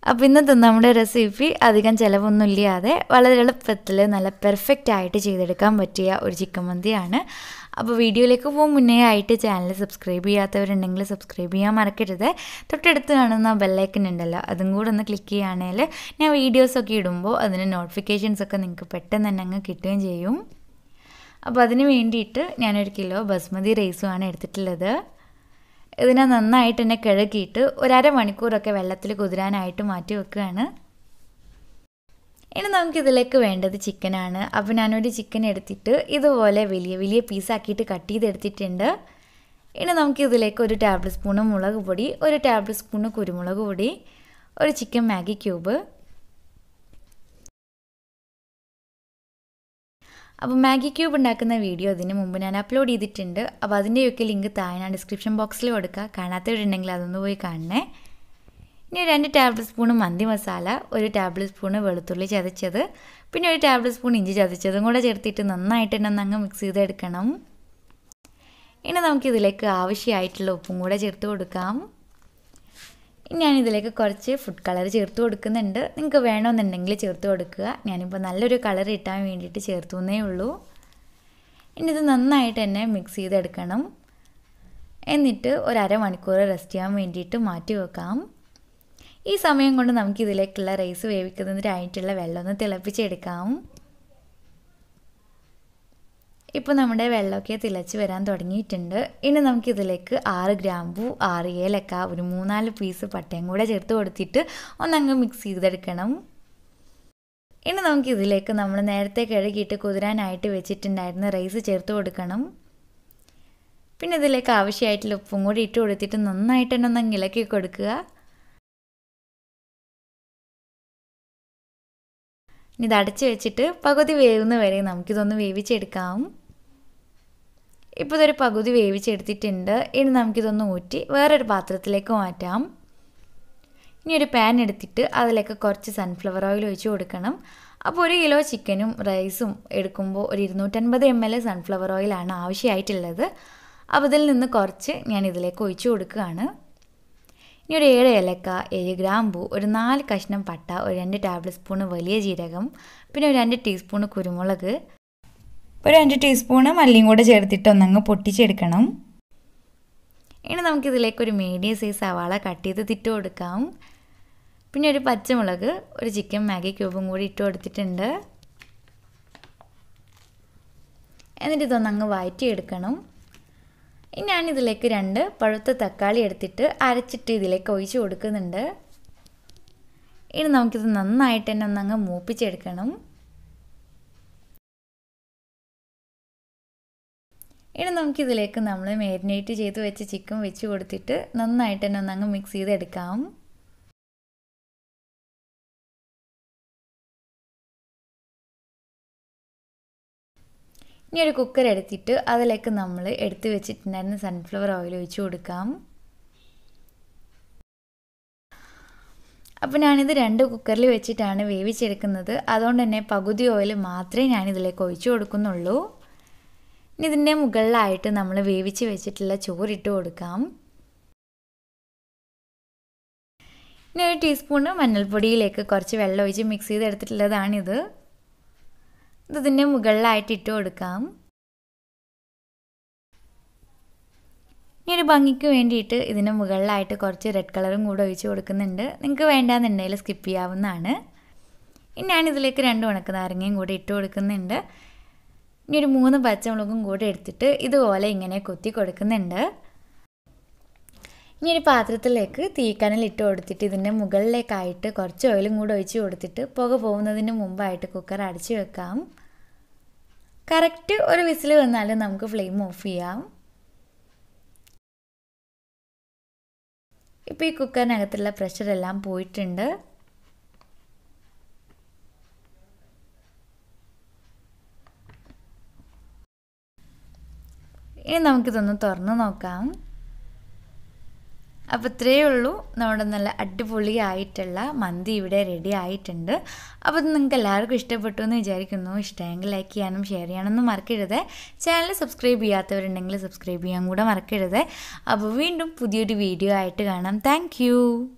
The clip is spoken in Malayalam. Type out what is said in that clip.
അപ്പോൾ ഇന്നത്തെ നമ്മുടെ റെസിപ്പി അധികം ചിലവൊന്നും ഇല്ലാതെ വളരെ എളുപ്പത്തിൽ നല്ല പെർഫെക്റ്റ് ആയിട്ട് ചെയ്തെടുക്കാൻ പറ്റിയ ഒരു ചിക്കൻ മന്തിയാണ് അപ്പോൾ വീഡിയോയിലേക്ക് പോകും മുന്നേ ആയിട്ട് ചാനൽ സബ്സ്ക്രൈബ് ചെയ്യാത്തവരുണ്ടെങ്കിൽ സബ്സ്ക്രൈബ് ചെയ്യാൻ മറക്കരുത് തൊട്ടടുത്ത് കാണുന്ന ബെല്ലൈക്കൻ ഉണ്ടല്ലോ അതും കൂടെ ഒന്ന് ക്ലിക്ക് ചെയ്യുകയാണെങ്കിൽ ഞാൻ വീഡിയോസൊക്കെ ഇടുമ്പോൾ അതിന് നോട്ടിഫിക്കേഷൻസ് ഒക്കെ നിങ്ങൾക്ക് പെട്ടെന്ന് തന്നെ അങ്ങ് കിട്ടുകയും ചെയ്യും അപ്പോൾ അതിന് വേണ്ടിയിട്ട് ഞാനൊരു കിലോ ബസ്മതി റൈസുമാണ് എടുത്തിട്ടുള്ളത് ഇതിനെ നന്നായിട്ട് തന്നെ കിഴക്കിയിട്ട് ഒരര മണിക്കൂറൊക്കെ വെള്ളത്തിൽ കുതിരാനായിട്ട് മാറ്റി വെക്കുകയാണ് ഇനി നമുക്കിതിലേക്ക് വേണ്ടത് ചിക്കനാണ് അപ്പോൾ ഞാനൊരു ചിക്കൻ എടുത്തിട്ട് ഇതുപോലെ വലിയ വലിയ പീസാക്കിയിട്ട് കട്ട് ചെയ്തെടുത്തിട്ടുണ്ട് ഇനി നമുക്കിതിലേക്ക് ഒരു ടേബിൾ സ്പൂണ് മുളക് പൊടി ഒരു ടേബിൾ സ്പൂണ് കുരുമുളക് പൊടി ഒരു ചിക്കൻ മാഗി ക്യൂബ് അപ്പോൾ മാഗി ക്യൂബ് ഉണ്ടാക്കുന്ന വീഡിയോ ഇതിന് മുമ്പ് ഞാൻ അപ്ലോഡ് ചെയ്തിട്ടുണ്ട് അപ്പോൾ അതിൻ്റെയൊക്കെ ലിങ്ക് താഴെ ഞാൻ ഡിസ്ക്രിപ്ഷൻ ബോക്സിൽ കൊടുക്കുക കാണാത്തവരുണ്ടെങ്കിൽ അതൊന്ന് പോയി കാണണേ ഇനി രണ്ട് ടേബിൾ സ്പൂൺ മന്തി മസാല ഒരു ടേബിൾ സ്പൂണ് വെളുത്തുള്ളി ചതച്ചത് പിന്നെ ഒരു ടേബിൾ സ്പൂൺ ഇഞ്ചി ചതച്ചതും കൂടെ ചേർത്തിട്ട് നന്നായിട്ട് തന്നെ ഒന്ന് അങ്ങ് മിക്സ് ചെയ്തെടുക്കണം ഇനി നമുക്കിതിലേക്ക് ആവശ്യമായിട്ടുള്ള ഉപ്പും കൂടെ ചേർത്ത് കൊടുക്കാം ഞാനിതിലേക്ക് കുറച്ച് ഫുഡ് കളർ ചേർത്ത് കൊടുക്കുന്നുണ്ട് നിങ്ങൾക്ക് വേണമെന്നുണ്ടെങ്കിൽ ചേർത്ത് കൊടുക്കുക ഞാനിപ്പോൾ നല്ലൊരു കളർ ഇട്ടാൻ വേണ്ടിയിട്ട് ചേർത്തു എന്നേ ഉള്ളൂ ഇനി ഇത് നന്നായിട്ട് തന്നെ മിക്സ് ചെയ്തെടുക്കണം എന്നിട്ട് ഒരു അരമണിക്കൂർ റെസ്റ്റ് ചെയ്യാൻ വേണ്ടിയിട്ട് മാറ്റി വെക്കാം ഈ സമയം കൊണ്ട് നമുക്ക് ഇതിലേക്കുള്ള റൈസ് വേവിക്കുന്നതിനായിട്ടുള്ള വെള്ളം ഒന്ന് തിളപ്പിച്ചെടുക്കാം ഇപ്പോൾ നമ്മുടെ വെള്ളമൊക്കെ തിളച്ച് വരാൻ തുടങ്ങിയിട്ടുണ്ട് ഇനി നമുക്കിതിലേക്ക് ആറ് ഗ്രാമ്പു ആറ് ഏലക്ക ഒരു മൂന്നാല് പീസ് പട്ടയും കൂടെ ചേർത്ത് കൊടുത്തിട്ട് ഒന്നങ്ങ് മിക്സ് ചെയ്തെടുക്കണം ഇനി നമുക്കിതിലേക്ക് നമ്മൾ നേരത്തെ കഴുകിയിട്ട് കുതിരാനായിട്ട് വെച്ചിട്ടുണ്ടായിരുന്ന റൈസ് ചേർത്ത് കൊടുക്കണം പിന്നെ ഇതിലേക്ക് ആവശ്യമായിട്ടുള്ള ഉപ്പും കൂടി ഇട്ട് കൊടുത്തിട്ട് നന്നായിട്ട് തന്നെ ഒന്ന് ഇളക്കി കൊടുക്കുക ഇനി ഇത് അടച്ച് വെച്ചിട്ട് പകുതി വേവുന്ന വരെ നമുക്കിതൊന്ന് വേവിച്ചെടുക്കാം ഇപ്പോൾ ഇതൊരു പകുതി വേവിച്ചെടുത്തിട്ടുണ്ട് ഇനി നമുക്കിതൊന്ന് ഊറ്റി വേറൊരു പാത്രത്തിലേക്ക് മാറ്റാം ഇനി ഒരു പാൻ എടുത്തിട്ട് അതിലേക്ക് കുറച്ച് സൺഫ്ലവർ ഓയിൽ ഒഴിച്ച് കൊടുക്കണം അപ്പോൾ ഒരു കിലോ ചിക്കനും റൈസും എടുക്കുമ്പോൾ ഒരു ഇരുന്നൂറ്റൻപത് എം എൽ സൺഫ്ലവർ ഓയിലാണ് ആവശ്യമായിട്ടുള്ളത് അപ്പോൾ ഇതിൽ നിന്ന് കുറച്ച് ഞാൻ ഇതിലേക്ക് ഒഴിച്ച് കൊടുക്കുകയാണ് ഇനി ഒരു ഏഴ് ഏലക്ക ഏഴ് ഗ്രാമ്പു ഒരു നാല് കഷ്ണം പട്ട ഒരു രണ്ട് ടേബിൾ സ്പൂണ് വലിയ ജീരകം പിന്നെ ഒരു രണ്ട് ടീസ്പൂണ് കുരുമുളക് ഒരു രണ്ട് ടീസ്പൂണ് മല്ലിയും കൂടെ ചേർത്തിട്ട് ഒന്നങ്ങ് പൊട്ടിച്ചെടുക്കണം ഇനി നമുക്കിതിലേക്ക് ഒരു മീഡിയം സൈസ് സവാള കട്ട് ചെയ്ത് തിട്ട് കൊടുക്കാം പിന്നെ ഒരു പച്ചമുളക് ഒരു ചിക്കൻ മാഗി ക്യൂബും കൂടി ഇട്ട് കൊടുത്തിട്ടുണ്ട് എന്നിട്ട് ഇതൊന്നങ്ങ് വഴറ്റിയെടുക്കണം ഇനി ഞാനിതിലേക്ക് രണ്ട് പഴുത്ത തക്കാളി എടുത്തിട്ട് അരച്ചിട്ട് ഇതിലേക്ക് ഒഴിച്ച് കൊടുക്കുന്നുണ്ട് ഇനി നമുക്കിത് നന്നായിട്ട് തന്നെ ഒന്നങ്ങ് മൂപ്പിച്ചെടുക്കണം ഇനി നമുക്കിതിലേക്ക് നമ്മൾ മാരിനേറ്റ് ചെയ്ത് വെച്ച് ചിക്കൻ വെച്ച് കൊടുത്തിട്ട് നന്നായിട്ട് തന്നെ ഒന്നങ്ങ് മിക്സ് ചെയ്തെടുക്കാം ഇനി ഒരു കുക്കർ എടുത്തിട്ട് അതിലേക്ക് നമ്മൾ എടുത്ത് വെച്ചിട്ടുണ്ടായിരുന്ന സൺഫ്ലവർ ഓയിൽ ഒഴിച്ച് കൊടുക്കാം അപ്പോൾ ഞാനിത് രണ്ട് കുക്കറിൽ വെച്ചിട്ടാണ് വേവിച്ചെടുക്കുന്നത് അതുകൊണ്ട് തന്നെ പകുതി ഓയിൽ മാത്രമേ ഞാനിതിലേക്ക് ഒഴിച്ചു കൊടുക്കുന്നുള്ളൂ ഇനി ഇതിൻ്റെ മുകളിലായിട്ട് നമ്മൾ വേവിച്ച് വെച്ചിട്ടുള്ള ചോറിട്ട് കൊടുക്കാം ഇനി ഒരു ടീസ്പൂണ് മഞ്ഞൾപ്പൊടിയിലേക്ക് കുറച്ച് വെള്ളം ഒഴിച്ച് മിക്സ് ചെയ്തെടുത്തിട്ടുള്ളതാണിത് ഇതിൻ്റെ മുകളിലായിട്ട് ഇട്ട് കൊടുക്കാം ഇനി ഒരു ഭംഗിക്ക് വേണ്ടിയിട്ട് ഇതിന് മുകളിലായിട്ട് കുറച്ച് റെഡ് കളറും കൂടെ ഒഴിച്ച് കൊടുക്കുന്നുണ്ട് നിങ്ങൾക്ക് വേണ്ടാന്നുണ്ടെങ്കിൽ സ്കിപ്പ് ചെയ്യാവുന്നതാണ് ഇനി ഞാനിതിലേക്ക് രണ്ട് ഉണക്ക നാരങ്ങയും കൂടി ഇട്ട് കൊടുക്കുന്നുണ്ട് ഇനി ഒരു മൂന്ന് പച്ചമുളകും കൂടെ എടുത്തിട്ട് ഇതുപോലെ ഇങ്ങനെ കൊത്തി കൊടുക്കുന്നുണ്ട് ഇനി ഒരു പാത്രത്തിലേക്ക് തീക്കനൽ ഇട്ട് കൊടുത്തിട്ട് ഇതിൻ്റെ മുകളിലേക്കായിട്ട് കുറച്ച് ഓയിലും കൂടെ ഒഴിച്ച് കൊടുത്തിട്ട് പുക പോകുന്നതിന് മുമ്പായിട്ട് കുക്കർ അടച്ചു വെക്കാം കറക്റ്റ് ഒരു വിസിൽ വന്നാൽ നമുക്ക് ഫ്ലെയിം ഓഫ് ചെയ്യാം ഇപ്പോൾ ഈ കുക്കറിനകത്തുള്ള പ്രഷറെല്ലാം പോയിട്ടുണ്ട് ഇനി നമുക്കിതൊന്ന് തുറന്ന് നോക്കാം അപ്പോൾ ഇത്രയേ ഉള്ളൂ നമ്മുടെ നല്ല അടിപൊളിയായിട്ടുള്ള മന്തി ഇവിടെ റെഡി ആയിട്ടുണ്ട് അപ്പോൾ ഇത് നിങ്ങൾക്ക് എല്ലാവർക്കും ഇഷ്ടപ്പെട്ടു എന്ന് വിചാരിക്കുന്നു ഇഷ്ടമെങ്കിൽ ലൈക്ക് ചെയ്യാനും ഷെയർ ചെയ്യാനൊന്നും മറക്കരുത് ചാനൽ സബ്സ്ക്രൈബ് ചെയ്യാത്തവരുണ്ടെങ്കിൽ സബ്സ്ക്രൈബ് ചെയ്യാൻ കൂടെ മറക്കരുത് അപ്പോൾ വീണ്ടും പുതിയൊരു വീഡിയോ ആയിട്ട് കാണാം താങ്ക്